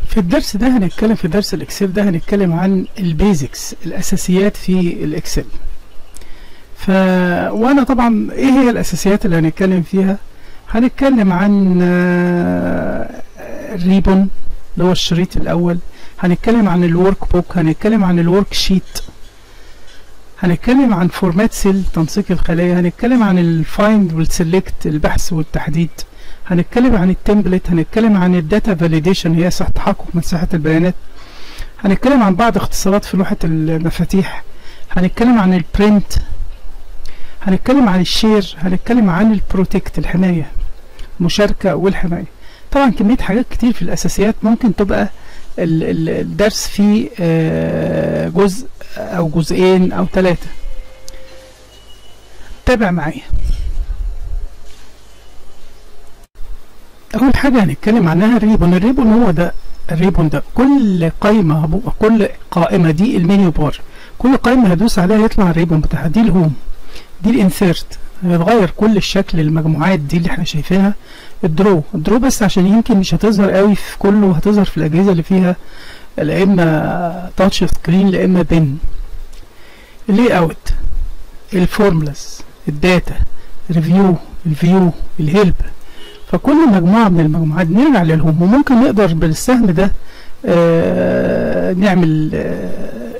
في الدرس ده هنتكلم في درس الاكسل ده هنتكلم عن البيزكس الاساسيات في الاكسل ف وانا طبعا ايه هي الاساسيات اللي هنتكلم فيها هنتكلم عن آه، الريبون اللي هو الشريط الاول هنتكلم عن الورك بوك هنتكلم عن الورك شيت هنتكلم عن فورمات سيل تنسيق الخلايا هنتكلم عن الفايند والسيلكت البحث والتحديد هنتكلم عن التمبلت هنتكلم عن الداتا فاليديشن هي صح تحقق مساحة البيانات هنتكلم عن بعض اختصارات في لوحة المفاتيح هنتكلم عن البرنت هنتكلم عن الشير هنتكلم عن البروتكت الحماية المشاركة والحماية طبعا كمية حاجات كتير في الأساسيات ممكن تبقى ال- ال- الدرس فيه آه، جزء أو جزئين أو ثلاثة تابع معايا أول حاجة هنتكلم عنها الريبون الريبون هو ده الريبون ده كل قائمة هبو- كل قائمة دي المنيو بار كل قائمة هدوس عليها يطلع الريبون بتاعها دي الهوم دي الانسيرت هيتغير كل الشكل المجموعات دي اللي احنا شايفينها الدرو الدرو بس عشان يمكن مش هتظهر قوي في كله هتظهر في الاجهزه اللي فيها لا اما تاتش سكرين لا اما بن اللي اوت الفورمولاز الداتا ريفيو الفيو الهيلب فكل مجموعه من المجموعات نرجع للهوم وممكن نقدر بالسهم ده آه نعمل آه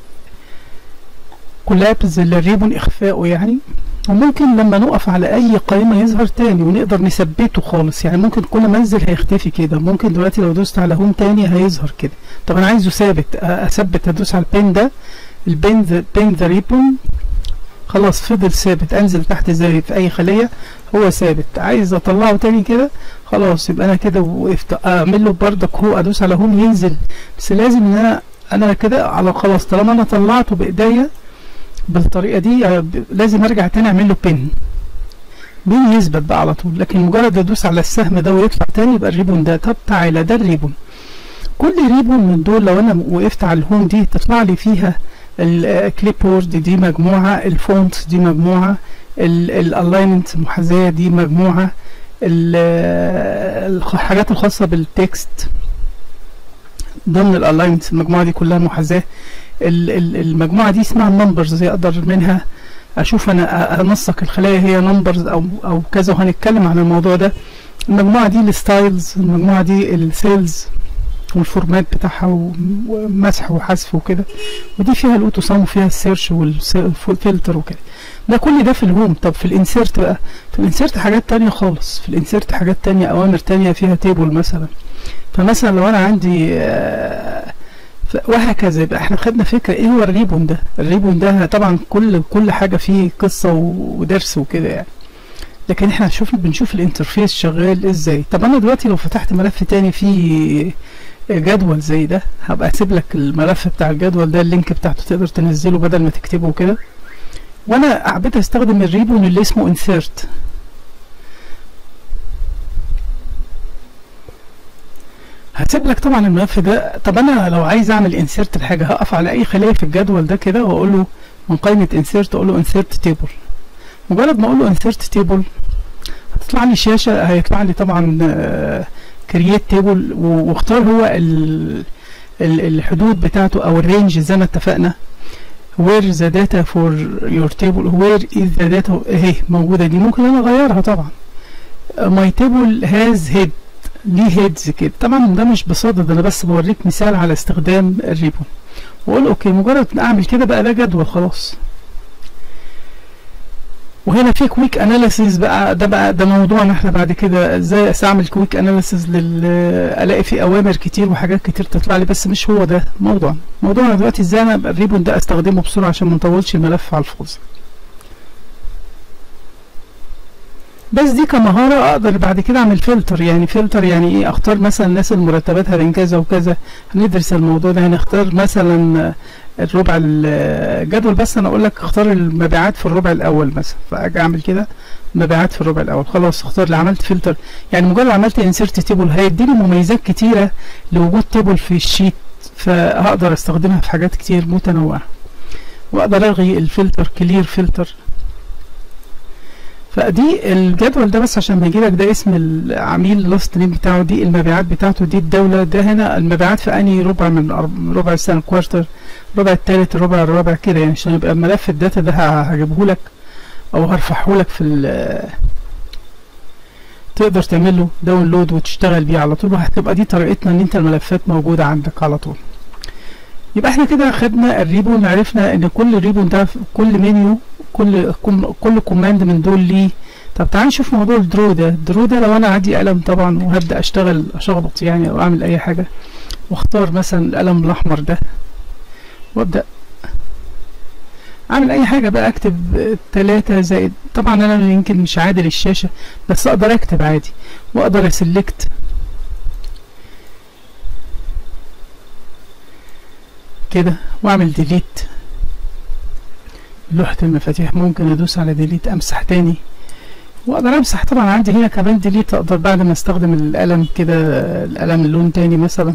كولابز للريبون اخفائه يعني وممكن لما نقف على اي قائمه يظهر تاني ونقدر نثبته خالص يعني ممكن كل ما انزل هيختفي كده ممكن دلوقتي لو دوست على هوم تاني هيظهر كده طب انا عايزه ثابت أ- اثبت هدوس على البين ده البين ذا بين ذا ريبون خلاص فضل ثابت انزل تحت زي في اي خليه هو ثابت عايز اطلعه تاني كده خلاص يبقى انا كده وقفت اعمل له بردك هو ادوس على هوم ينزل بس لازم ان انا انا كده على خلاص طالما انا طلعته بايديا بالطريقه دي آه، ب- لازم ارجع تاني اعمل له بين بين يثبت بقى على طول لكن مجرد ادوس على السهم ده ويطلع تاني يبقى الريبون ده طب تعالى ده الريبون كل ريبون من دول لو انا وقفت على الهوم دي تطلع لي فيها الكليب بورد دي مجموعه الفونت دي مجموعه الالاينمنت المحاذاه دي مجموعه ال- الحاجات الخاصه بالتكست ضمن الالاينمنت المجموعه دي كلها محاذاه ال- ال- المجموعه دي اسمها نمبرز اقدر منها اشوف انا أ- انسق الخلايا هي نمبرز او او كذا وهنتكلم عن الموضوع ده المجموعه دي الستايلز المجموعه دي السيلز والفورمات بتاعها و- ومسح وحذف وكده ودي فيها الاوتو سام وفيها السيرش والفلتر وكده ده كل ده في الهوم طب في الانسيرت بقى في الانسيرت حاجات تانية خالص في الانسيرت حاجات تانية اوامر تانية فيها تيبل مثلا فمثلا لو انا عندي آه، ف- وهكذا يبقى احنا خدنا فكره ايه هو الريبون ده الريبون ده طبعا كل كل حاجه فيه قصه و- ودرس وكده يعني لكن احنا شوف بنشوف الانترفيس شغال ازاي طب انا دلوقتي لو فتحت ملف تاني فيه جدول زي ده هبقى اسيب لك الملف بتاع الجدول ده اللينك بتاعته تقدر تنزله بدل ما تكتبه كده وانا حبيت استخدم الريبون اللي اسمه insert هسيب لك طبعا الملف ده طب انا لو عايز اعمل انسيرت الحاجه هقف على اي خليه في الجدول ده كده واقول له من قائمه انسيرت اقول له انسيرت تيبل مجرد ما اقول له انسيرت تيبل هتطلع لي شاشه هيطلع لي طبعا كرييت تيبل واختار هو ال- ال- الحدود بتاعته او الرينج زي ما اتفقنا where the data for your table where is the data اهي موجوده دي ممكن انا اغيرها طبعا my table has head ليه هيدز كده طبعا ده مش بصدد انا بس بوريك مثال على استخدام الريبون واقول اوكي مجرد ما اعمل كده بقى ده جدول خلاص وهنا في كويك اناليسيز بقى ده بقى ده موضوعنا احنا بعد كده ازاي استعمل كويك اناليسيز لل الاقي فيه اوامر كتير وحاجات كتير تطلع لي بس مش هو ده موضوعنا موضوعنا دلوقتي ازاي انا أبقى الريبون ده استخدمه بسرعه عشان ما نطولش الملف على الفاضي بس دي كمهارة اقدر بعد كده اعمل فلتر يعني فلتر يعني ايه اختار مثلا الناس اللي مرتباتها بين كذا وكذا هندرس الموضوع ده هنختار مثلا الربع الجدول بس انا اقول لك اختار المبيعات في الربع الاول مثلا فاجي اعمل كده مبيعات في الربع الاول خلاص اختار لي عملت فلتر يعني مجرد عملت انسيرت تيبل هيديني مميزات كتيرة لوجود تيبل في الشيت فهقدر استخدمها في حاجات كتير متنوعة واقدر الغي الفلتر كلير فلتر فدي الجدول ده بس عشان بيجي لك ده اسم العميل اللاست نيم بتاعه دي المبيعات بتاعته دي الدولة ده هنا المبيعات في انهي ربع من أرب- ربع السنة كوارتر الربع التالت الربع الرابع كده يعني عشان يبقى ملف الداتا ده هجيبه لك او هرفعه لك في ال- تقدر تعمل له داونلود وتشتغل بيه على طول وهتبقى دي طريقتنا ان انت الملفات موجودة عندك على طول يبقى احنا كده خدنا الريبون عرفنا ان كل ريبون ده في- كل منيو كل كم- كل كوماند من دول ليه طب تعال نشوف موضوع الدرو ده الدرو ده لو انا عندي قلم طبعا وهبدا اشتغل اشخبط يعني او اعمل اي حاجه واختار مثلا القلم الاحمر ده وابدا اعمل اي حاجه بقى اكتب تلاتة زائد طبعا انا يمكن مش عادل الشاشه بس اقدر اكتب عادي واقدر اسلكت كده واعمل ديليت لوحة المفاتيح ممكن ادوس على ديليت امسح تاني واقدر امسح طبعا عندي هنا كمان ديليت اقدر بعد ما استخدم القلم كده القلم اللون تاني مثلا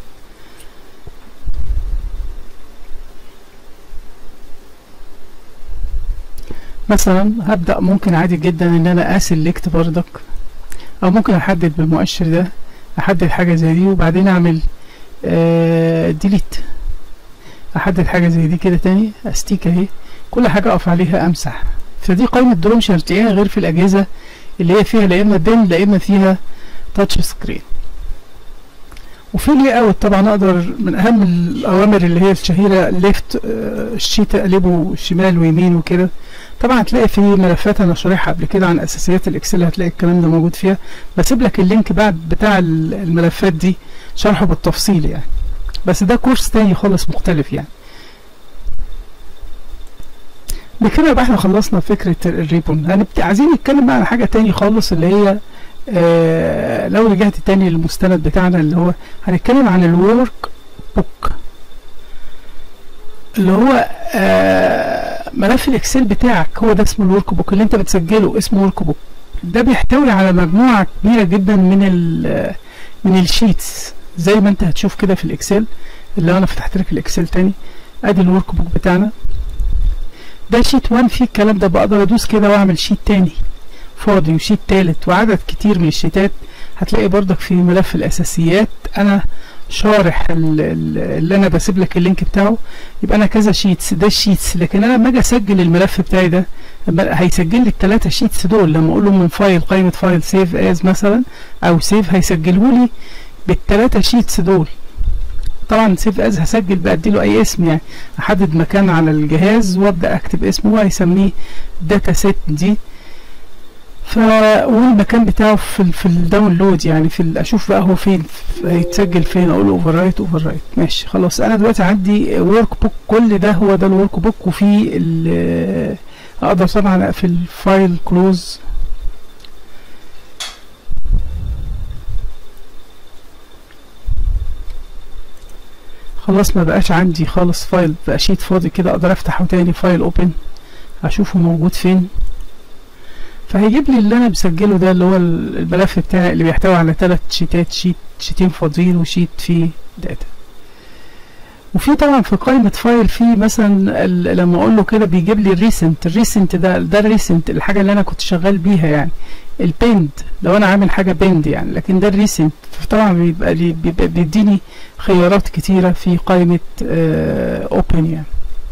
مثلا هبدأ ممكن عادي جدا ان انا اسلكت بردك او ممكن احدد بالمؤشر ده احدد حاجة زي دي وبعدين اعمل آه ديليت احدد حاجة زي دي كده تاني استيك اهي كل حاجة اقف عليها امسح فدي قائمة دروم مش هتلاقيها غير في الاجهزة اللي هي فيها لا اما بن لا اما فيها تاتش سكرين وفي لي اوت طبعا اقدر من اهم الاوامر اللي هي الشهيره ليفت الشيت اقلبه شمال ويمين وكده طبعا هتلاقي في ملفات انا شارحها قبل كده عن اساسيات الاكسل هتلاقي الكلام ده موجود فيها بسيب لك اللينك بعد بتاع ال- الملفات دي شرحه بالتفصيل يعني بس ده كورس تاني خالص مختلف يعني بكده يبقى احنا خلصنا فكرة الريبون هنبت... عايزين نتكلم بقى عن حاجة تاني خالص اللي هي آه لو رجعت تاني للمستند بتاعنا اللي هو هنتكلم عن الورك بوك اللي هو آه ملف الاكسل بتاعك هو ده اسمه الورك بوك اللي انت بتسجله اسمه ورك بوك ده بيحتوي على مجموعة كبيرة جدا من ال من الشيتس زي ما انت هتشوف كده في الاكسل اللي انا فتحت لك الاكسل تاني ادي الورك بوك بتاعنا ده شيت 1 فيه الكلام ده بقدر ادوس كده واعمل شيت تاني فاضي وشيت تالت وعدد كتير من الشيتات هتلاقي برضك في ملف الاساسيات انا شارح ال- ال- اللي انا بسيب لك اللينك بتاعه يبقى انا كذا شيتس ده الشيتس لكن انا لما اجي اسجل الملف بتاعي ده لما هيسجل لي الثلاثه شيتس دول لما اقول له من فايل قائمه فايل سيف از مثلا او سيف هيسجله لي بالثلاثه شيتس دول طبعا سيف از هسجل بادي له اي اسم يعني احدد مكان على الجهاز وابدا اكتب اسمه وهيسميه داتا سيت دي ف والمكان بتاعه في ال في الداونلود يعني في ال- اشوف بقى هو فين ف- هيتسجل فين اقول له اوفر رايت اوفر رايت ماشي خلاص انا دلوقتي عندي ورك بوك كل ده هو ده الورك بوك وفي ال- اقدر طبعا اقفل فايل كلوز خلاص ما بقاش عندي خالص فايل بقى شيت فاضي كده اقدر افتحه تاني فايل اوبن اشوفه موجود فين فهيجيب لي اللي انا مسجله ده اللي هو ال- الملف بتاعي اللي بيحتوي على ثلاث شيتات شيت شيتين فاضيين وشيت فيه داتا وفي طبعا في قائمة فايل في مثلا ال- لما اقول له كده بيجيب لي الريسنت الريسنت ده ده الريسنت الحاجة اللي انا كنت شغال بيها يعني البيند لو انا عامل حاجة بيند يعني لكن ده الريسنت طبعا بيبقى لي بيبقى بيديني خيارات كتيرة في قائمة اوبن يعني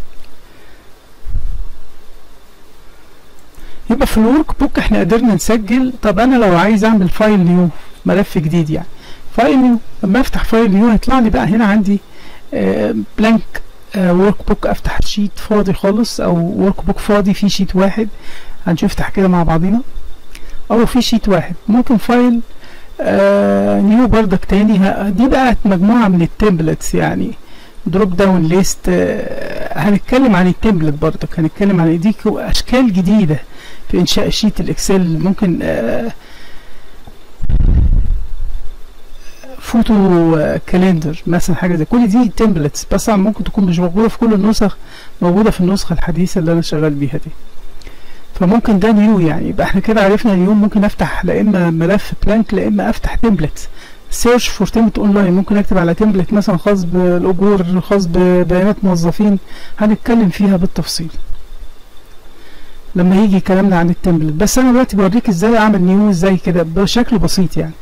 يبقى في الورك بوك احنا قدرنا نسجل طب انا لو عايز اعمل فايل نيو ملف جديد يعني فايل نيو لما افتح فايل نيو هيطلع لي بقى هنا عندي بلانك ورك بوك افتح شيت فاضي خالص او ورك بوك فاضي فيه شيت واحد هنشوف كده مع بعضينا او في شيت واحد ممكن فايل آه نيو بردك تاني ه- دي بقى مجموعة من التمبلتس يعني دروب داون ليست آه هنتكلم عن التمبلت بردك هنتكلم عن دي كو- اشكال جديدة في انشاء شيت الاكسل ممكن آه فوتو آه، كالندر مثلا حاجه زي كل دي تمبلتس بس طبعاً ممكن تكون مش موجوده في كل النسخ موجوده في النسخه الحديثه اللي انا شغال بيها دي فممكن ده نيو يعني يبقى احنا كده عرفنا نيو ممكن افتح لا اما ملف بلانك لا اما افتح تمبلت سيرش فور تمبلت اونلاين ممكن اكتب على تمبلت مثلا خاص بالاجور خاص ببيانات موظفين هنتكلم فيها بالتفصيل لما يجي كلامنا عن التمبلت بس انا دلوقتي بوريك ازاي اعمل نيو ازاي كده بشكل بسيط يعني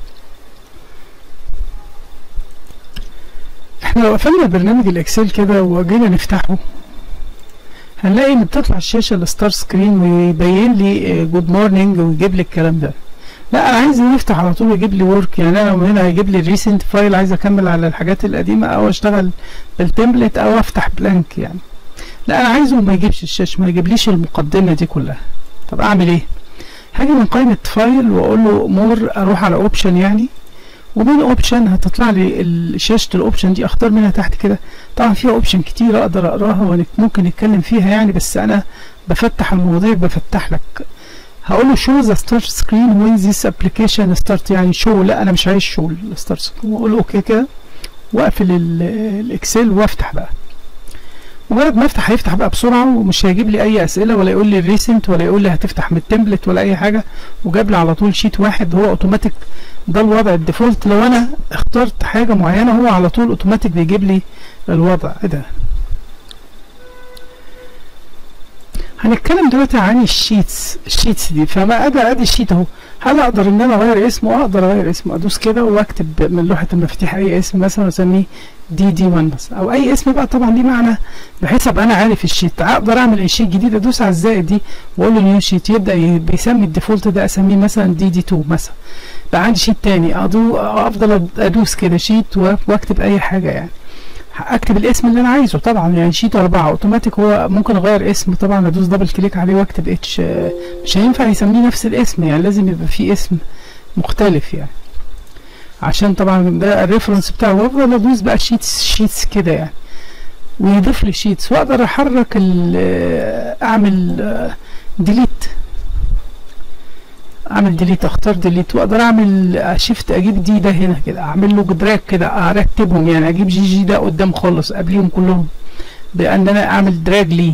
احنا لو قفلنا برنامج الاكسل كده وجينا نفتحه هنلاقي ان بتطلع الشاشه الستار سكرين ويبين لي جود مورنينج ويجيب لي الكلام ده لا انا عايز نفتح على طول ويجيب لي ورك يعني انا من هنا هيجيب لي الريسنت فايل عايز اكمل على الحاجات القديمه او اشتغل بالتمبلت او افتح بلانك يعني لا انا عايزه ما يجيبش الشاشه ما يجيبليش المقدمه دي كلها طب اعمل ايه هاجي من قائمه فايل واقول له مور اروح على اوبشن يعني ومن اوبشن هتطلع لي شاشه الاوبشن دي اختار منها تحت كده طبعا فيها اوبشن كتير اقدر اقراها وممكن نتكلم فيها يعني بس انا بفتح المواضيع بفتح لك هقول له شو ذا ستارت سكرين وين ذيس ابلكيشن ستارت يعني شو لا انا مش عايز شو الستارت سكرين واقول له اوكي كده واقفل الاكسل وافتح بقى مجرد ما افتح هيفتح بقى بسرعه ومش هيجيب لي اي اسئله ولا يقول لي الريسنت ولا يقول لي هتفتح من التمبلت ولا اي حاجه وجاب لي على طول شيت واحد هو اوتوماتيك ده الوضع الديفولت لو انا اخترت حاجه معينه هو على طول اوتوماتيك بيجيب لي الوضع ايه ده هنتكلم دلوقتي عن الشيتس الشيتس دي فما ادي ادي الشيت اهو هل اقدر ان انا اغير اسمه اقدر اغير اسمه ادوس كده واكتب من لوحه المفاتيح اي اسم مثلا واسميه دي دي 1 مثلا او اي اسم بقى طبعا ليه معنى بحيث ابقى انا عارف الشيت اقدر اعمل شيت جديد ادوس على الزائد دي واقول له نيو شيت يبدا بيسمي الديفولت ده اسميه مثلا دي دي 2 مثلا بقى عندي شيت تاني أدو افضل ادوس كده شيت واكتب اي حاجه يعني اكتب الاسم اللي انا عايزه طبعا يعني شيت أربعة اوتوماتيك هو ممكن اغير اسم طبعا ادوس دبل كليك عليه واكتب اتش مش هينفع يسميه نفس الاسم يعني لازم يبقى فيه اسم مختلف يعني عشان طبعا ده الريفرنس بتاعه وافضل ادوس بقى شيتس شيتس كده يعني ويضيف لي شيتس واقدر احرك اعمل ديليت اعمل ديليت اختار ديليت واقدر اعمل شيفت اجيب دي ده هنا كده اعمل له دراج كده ارتبهم يعني اجيب جي جي ده قدام خالص قبليهم كلهم بان انا اعمل دراج ليه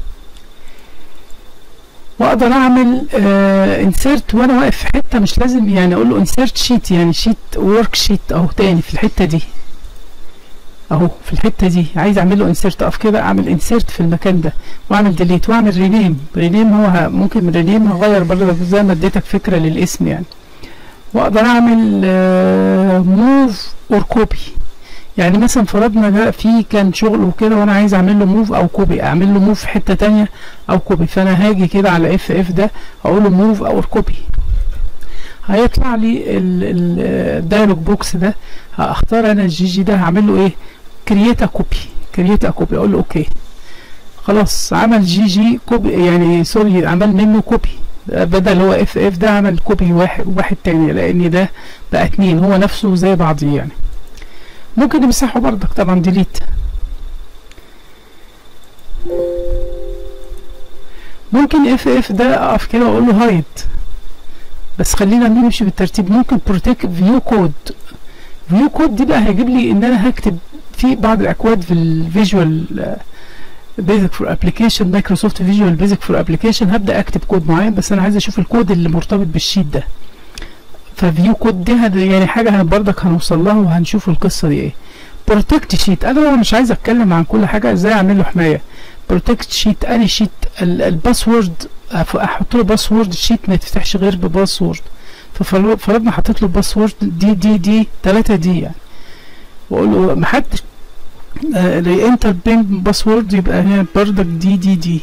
واقدر اعمل آه انسيرت وانا واقف في حته مش لازم يعني اقول له انسيرت شيت يعني شيت ورك شيت اهو تاني في الحته دي اهو في الحته دي عايز اعمل له انسيرت اقف كده اعمل انسيرت في المكان ده واعمل ديليت واعمل رينيم رينيم هو ممكن من رينيم هغير برضه زي ما اديتك فكره للاسم يعني واقدر اعمل موف اور كوبي يعني مثلا فرضنا ده في كان شغل وكده وانا عايز اعمل له موف او كوبي اعمل له موف في حته تانية او كوبي فانا هاجي كده على اف اف ده اقول له موف او كوبي هيطلع لي الدايلوج بوكس ده هختار انا الجي جي ده هعمل له ايه كرييت ا كوبي كرييت ا كوبي اقول له اوكي خلاص عمل جي جي كوبي يعني سوري عمل منه كوبي بدل هو اف اف ده عمل كوبي واحد واحد تاني لان ده بقى اتنين هو نفسه زي بعضيه يعني ممكن نمسحه برضك طبعا ديليت ممكن اف اف ده اقف كده واقول له هايد بس خلينا نمشي بالترتيب ممكن بروتكت فيو كود فيو كود دي بقى هيجيب لي ان انا هكتب في بعض الاكواد في الفيجوال بيزك فور ابلكيشن مايكروسوفت فيجوال بيزك فور ابلكيشن هبدا اكتب كود معين بس انا عايز اشوف الكود اللي مرتبط بالشيت ده ففيو كود دي يعني حاجه برضك هنوصل لها وهنشوف القصه دي ايه بروتكت شيت انا مش عايز اتكلم عن كل حاجه ازاي اعمل له حمايه بروتكت شيت اني شيت الباسورد احط له باسورد الشيت ما يتفتحش غير بباسورد ففرضنا حطيت له باسورد دي دي دي 3 دي يعني واقول له ما حدش آه انتر بين باسورد يبقى هنا بردك دي دي دي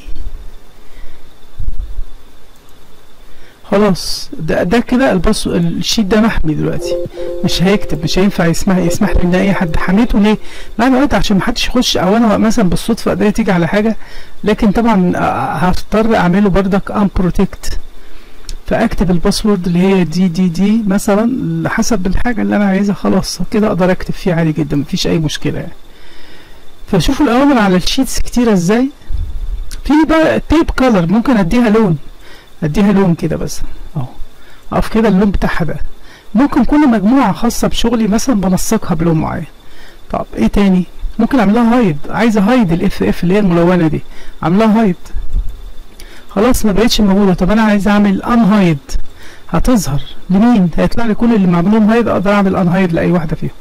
خلاص ده ده كده الباس الشيت ده محمي دلوقتي مش هيكتب مش هينفع يسمح يسمح لي ان اي حد حميته ليه؟ مع الوقت عشان ما حدش يخش او انا مثلا بالصدفه ايديا تيجي على حاجه لكن طبعا هضطر اعمله بردك ان بروتكت فاكتب الباسورد اللي هي دي دي دي مثلا حسب الحاجه اللي انا عايزها خلاص كده اقدر اكتب فيه عادي جدا مفيش اي مشكله يعني فشوفوا الاوامر على الشيتس كتيره ازاي في بقى تيب كلر ممكن اديها لون اديها لون كده بس اهو اقف كده اللون بتاعها ده ممكن كل مجموعه خاصه بشغلي مثلا بنسقها بلون معين طب ايه تاني ممكن اعملها هايد عايزه هايد الاف اف اللي هي الملونه دي عاملاها هايد خلاص ما بقتش موجوده طب انا عايز اعمل ان هايد هتظهر لمين هيطلع لي كل اللي معمولهم هايد اقدر اعمل ان هايد لاي واحده فيهم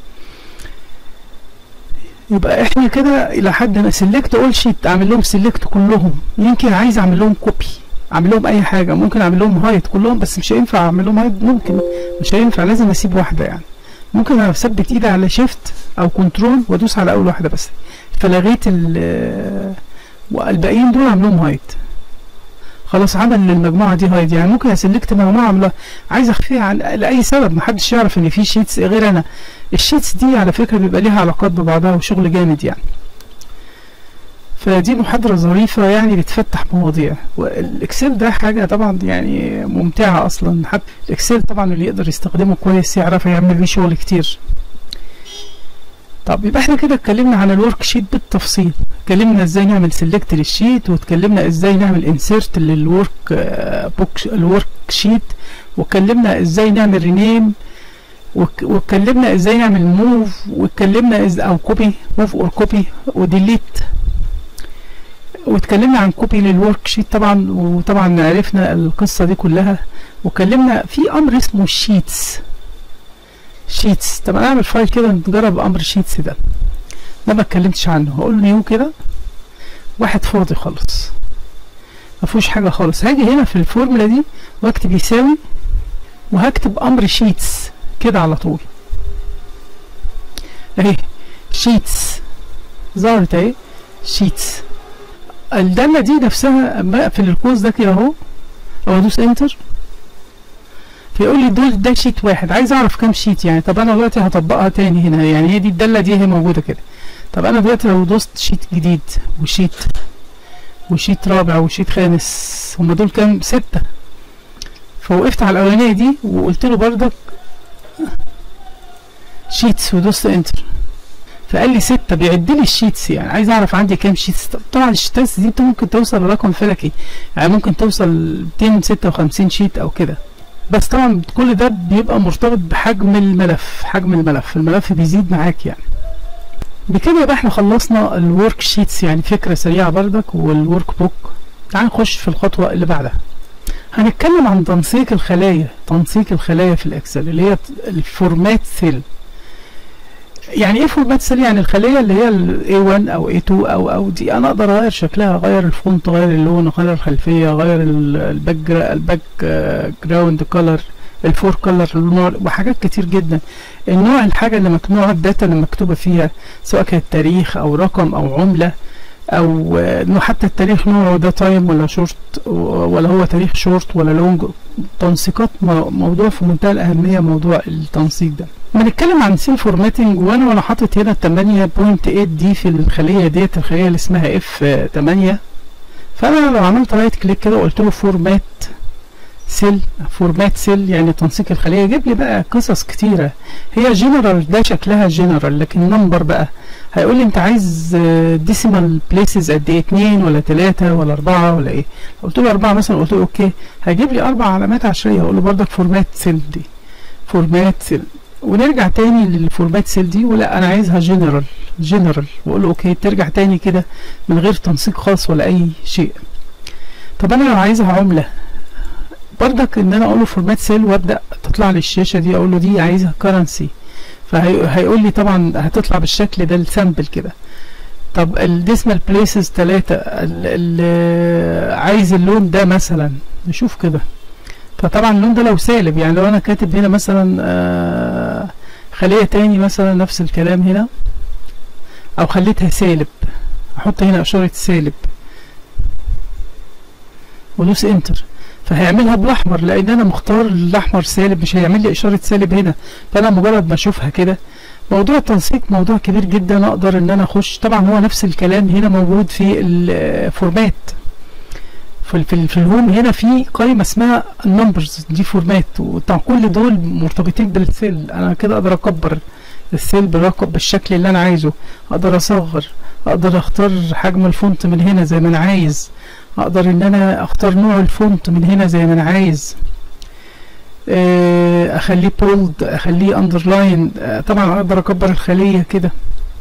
يبقى احنا كده الى حد ما سيلكت اول شيت اعمل لهم سيلكت كلهم يمكن عايز اعمل لهم كوبي اعمل لهم اي حاجه ممكن اعمل لهم هايد كلهم بس مش هينفع اعمل لهم هايد ممكن مش هينفع لازم اسيب واحده يعني ممكن اثبت ايدي على شيفت او كنترول وادوس على اول واحده بس فلغيت ال والباقيين دول اعمل لهم هايد خلاص عمل للمجموعه دي هايد يعني ممكن اسلكت مجموعه اعملها عايز اخفيها عن لاي سبب محدش يعرف ان في شيتس غير انا الشيتس دي على فكره بيبقى ليها علاقات ببعضها وشغل جامد يعني فدي محاضرة ظريفة يعني بتفتح مواضيع والاكسل ده حاجة طبعا يعني ممتعة اصلا حتى الاكسل طبعا اللي يقدر يستخدمه كويس يعرف يعمل بيه شغل كتير طب يبقى احنا كده اتكلمنا عن الورك شيت بالتفصيل اتكلمنا ازاي نعمل سيلكت للشيت واتكلمنا ازاي نعمل انسيرت للورك بوك الورك شيت واتكلمنا ازاي نعمل رينيم واتكلمنا ازاي نعمل موف واتكلمنا از او كوبي موف اور كوبي وديليت واتكلمنا عن كوبي للورك شيت طبعا وطبعا عرفنا القصة دي كلها واتكلمنا في امر اسمه شيتس شيتس طب انا اعمل فايل كده نجرب امر شيتس ده ده ما اتكلمتش عنه هقول نيو كده واحد فاضي خالص ما فيهوش حاجه خالص هاجي هنا في الفورمولا دي واكتب يساوي وهكتب امر شيتس كده على طول اهي شيتس ظهرت اهي شيتس الدالة دي نفسها اما اقفل القوس ده كده اهو او ادوس انتر فيقول لي دول ده شيت واحد عايز اعرف كام شيت يعني طب انا دلوقتي هطبقها تاني هنا يعني هي دي الدالة دي هي موجودة كده طب انا دلوقتي لو دوست شيت جديد وشيت وشيت رابع وشيت خامس هما دول كام ستة فوقفت على الاولانية دي وقلت له بردك شيتس ودوست انتر فقال لي ستة بيعد لي الشيتس يعني عايز اعرف عندي كام شيتس طبعا الشيتس دي ممكن توصل لرقم فلكي يعني ممكن توصل 256 شيت او كده بس طبعا كل ده بيبقى مرتبط بحجم الملف حجم الملف الملف بيزيد معاك يعني بكده يبقى احنا خلصنا الورك شيتس يعني فكرة سريعة بردك والورك بوك تعال نخش في الخطوة اللي بعدها هنتكلم عن تنسيق الخلايا تنسيق الخلايا في الاكسل اللي هي الفورمات سيل يعني ايه فورمات سيل يعني الخليه اللي هي ال A1 او A2 او او دي انا اقدر اغير شكلها اغير الفونت اغير اللون اغير الخلفيه اغير الباك الباك جراوند كولر الفور كولر النوع وحاجات كتير جدا النوع الحاجه اللي مكنوعه الداتا اللي مكتوبه فيها سواء كانت تاريخ او رقم او عمله او انه حتى التاريخ نوعه ده تايم ولا شورت ولا هو تاريخ شورت ولا لونج تنسيقات موضوع في منتهى الاهميه موضوع التنسيق ده بنتكلم عن سيل فورماتنج وانا وانا حاطط هنا 8.8 دي في الخليه ديت الخليه اللي اسمها اف 8 فانا لو عملت رايت كليك كده وقلت له فورمات سيل فورمات سيل يعني تنسيق الخليه يجيب لي بقى قصص كتيره هي جنرال ده شكلها جنرال لكن نمبر بقى هيقول لي انت عايز ديسيمال بليسز قد ايه اتنين ولا تلاتة ولا اربعة ولا ايه قلت له اربعة مثلا قلت له اوكي هيجيب لي اربع علامات عشرية اقول له برضك فورمات سيل دي فورمات سيل ونرجع تاني للفورمات سيل دي ولا انا عايزها جنرال جنرال واقول له اوكي ترجع تاني كده من غير تنسيق خاص ولا اي شيء طب انا لو عايزها عملة برضك ان انا اقول له فورمات سيل وابدا تطلع لي الشاشه دي اقول له دي عايزها كرنسي فهيقول لي طبعا هتطلع بالشكل ده السامبل كده طب الديسمال بليسز 3 عايز اللون ده مثلا نشوف كده فطبعا اللون ده لو سالب يعني لو انا كاتب هنا مثلا آه خليه تاني مثلا نفس الكلام هنا او خليتها سالب احط هنا اشاره سالب ودوس انتر فهيعملها بالاحمر لان انا مختار الاحمر سالب مش هيعمل لي اشاره سالب هنا فانا مجرد ما اشوفها كده موضوع التنسيق موضوع كبير جدا اقدر ان انا اخش طبعا هو نفس الكلام هنا موجود في الفورمات في في, في الهوم هنا في قائمه اسمها النمبرز دي فورمات وطبعا كل دول مرتبطين بالسيل انا كده اقدر اكبر السيل بالرقم بالشكل اللي انا عايزه اقدر اصغر اقدر اختار حجم الفونت من هنا زي ما انا عايز اقدر ان انا اختار نوع الفونت من هنا زي ما انا عايز اخليه بولد اخليه اندرلاين طبعا اقدر اكبر الخليه كده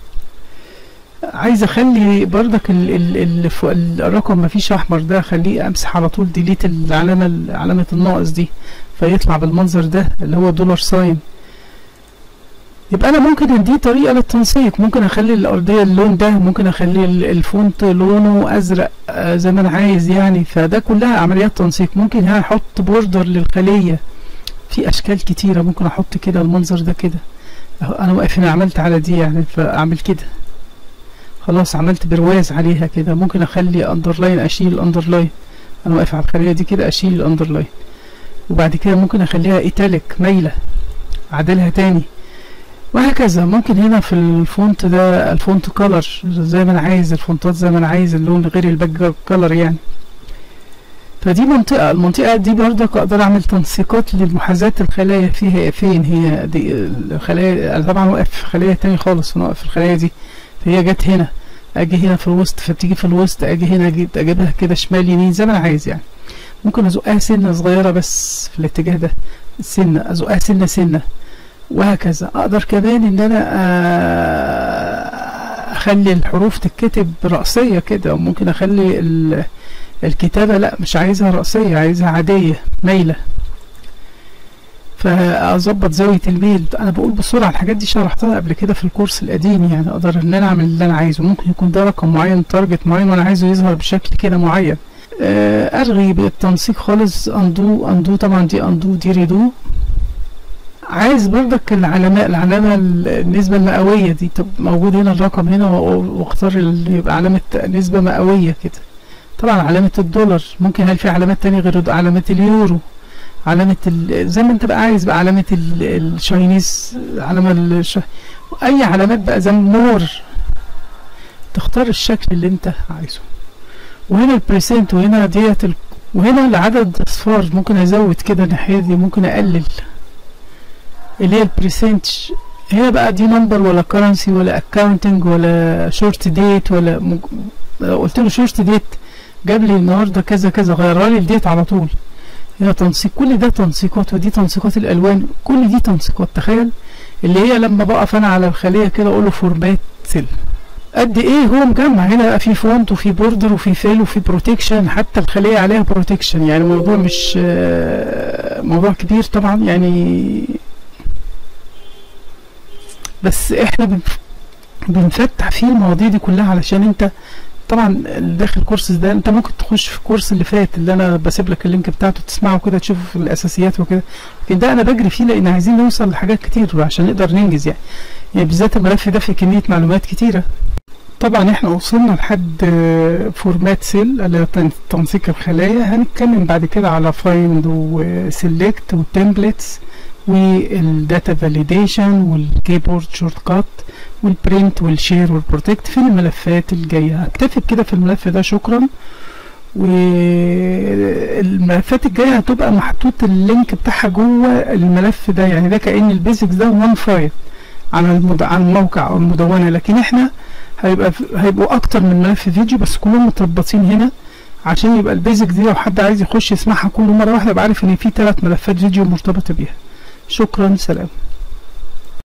عايز اخلي بردك ال ال ال الرقم ما فيش احمر ده اخليه امسح على طول ديليت العلامه علامه الناقص دي فيطلع بالمنظر ده اللي هو دولار ساين يبقى انا ممكن دي طريقه للتنسيق ممكن اخلي الارضيه اللون ده ممكن اخلي ال- الفونت لونه ازرق آه، زي ما انا عايز يعني فده كلها عمليات تنسيق ممكن هنا احط بوردر للخليه في اشكال كتيره ممكن احط كده المنظر ده كده أهو انا واقف هنا عملت على دي يعني فاعمل كده خلاص عملت برواز عليها كده ممكن اخلي اندرلاين اشيل الاندرلاين انا واقف على الخليه دي كده اشيل الاندرلاين وبعد كده ممكن اخليها ايتاليك مايله اعدلها تاني وهكذا ممكن هنا في الفونت ده الفونت كولر زي ما انا عايز الفونتات زي ما انا عايز اللون غير الباك كولر يعني فدي منطقة المنطقة دي برضك اقدر اعمل تنسيقات لمحاذاة الخلايا فيها فين هي دي الخلايا انا طبعا واقف في خلية تاني خالص انا واقف في الخلايا دي فهي جت هنا اجي هنا في الوسط فبتيجي في الوسط اجي هنا اجي اجيبها كده شمال يمين زي ما انا عايز يعني ممكن ازقها سنة صغيرة بس في الاتجاه ده سنة ازقها سنة سنة وهكذا اقدر كمان ان انا آه، اخلي الحروف تتكتب رأسية كده وممكن اخلي ال- الكتابة لا مش عايزها رأسية عايزها عادية مايلة فاظبط زاوية الميل انا بقول بسرعة الحاجات دي شرحتها قبل كده في الكورس القديم يعني اقدر ان انا اعمل اللي انا عايزه ممكن يكون ده رقم معين تارجت معين وانا عايزه يظهر بشكل كده معين آه، ارغي بالتنسيق خالص اندو اندو طبعا دي اندو دي ريدو عايز برضك العلامة العلامة ال- النسبة المئوية دي طب موجود هنا الرقم هنا و- واختار اللي يبقى علامة نسبة مئوية كده طبعا علامة الدولار ممكن هل في علامات تانية غير الد- علامة اليورو علامة ال... زي ما انت بقى عايز بقى علامة ال... الشاينيز علامة الش... اي علامات بقى زي مور تختار الشكل اللي انت عايزه وهنا البريسنت وهنا ديت ال... وهنا العدد اصفار ممكن ازود كده الناحية دي ممكن اقلل اللي هي البريسنت هنا بقى دي نمبر ولا كرنسي ولا اكاونتنج ولا شورت ديت ولا مج... لو قلت له شورت ديت جاب لي النهارده كذا كذا غيرها لي الديت على طول هنا تنسيق كل ده تنسيقات ودي تنسيقات الالوان كل دي تنسيقات تخيل اللي هي لما بقف انا على الخليه كده اقول له فورمات سيل قد ايه هو مجمع هنا بقى في فونت وفي بوردر وفي فيل وفي بروتكشن حتى الخليه عليها بروتكشن يعني الموضوع مش آه، موضوع كبير طبعا يعني بس احنا بنف- بنفتح فيه المواضيع دي كلها علشان انت طبعا اللي داخل الكورس ده انت ممكن تخش في الكورس اللي فات اللي انا بسيب لك اللينك بتاعته تسمعه كده تشوف الاساسيات وكده لكن ده انا بجري فيه لان عايزين نوصل لحاجات كتير عشان نقدر ننجز يعني يعني بالذات الملف ده فيه كمية معلومات كتيرة طبعا احنا وصلنا لحد فورمات سيل اللي هو تن- تنسيق الخلايا هنتكلم بعد كده على فايند وسيلكت والتمبلتس والداتا فاليديشن والكيبورد شورت كات والبرنت والشير والبروتكت في الملفات الجايه هكتفي بكده في الملف ده شكرا والملفات الجايه هتبقى محطوط اللينك بتاعها جوه الملف ده يعني ده كأن البيزكس ده وان فايل على المد... على الموقع او المدونه لكن احنا هيبقى هيبقوا اكتر من ملف فيديو بس كلهم متربطين هنا عشان يبقى البيزك دي لو حد عايز يخش يسمعها كل مره واحده يبقى عارف ان في ثلاث ملفات فيديو مرتبطه بيها شكرا سلام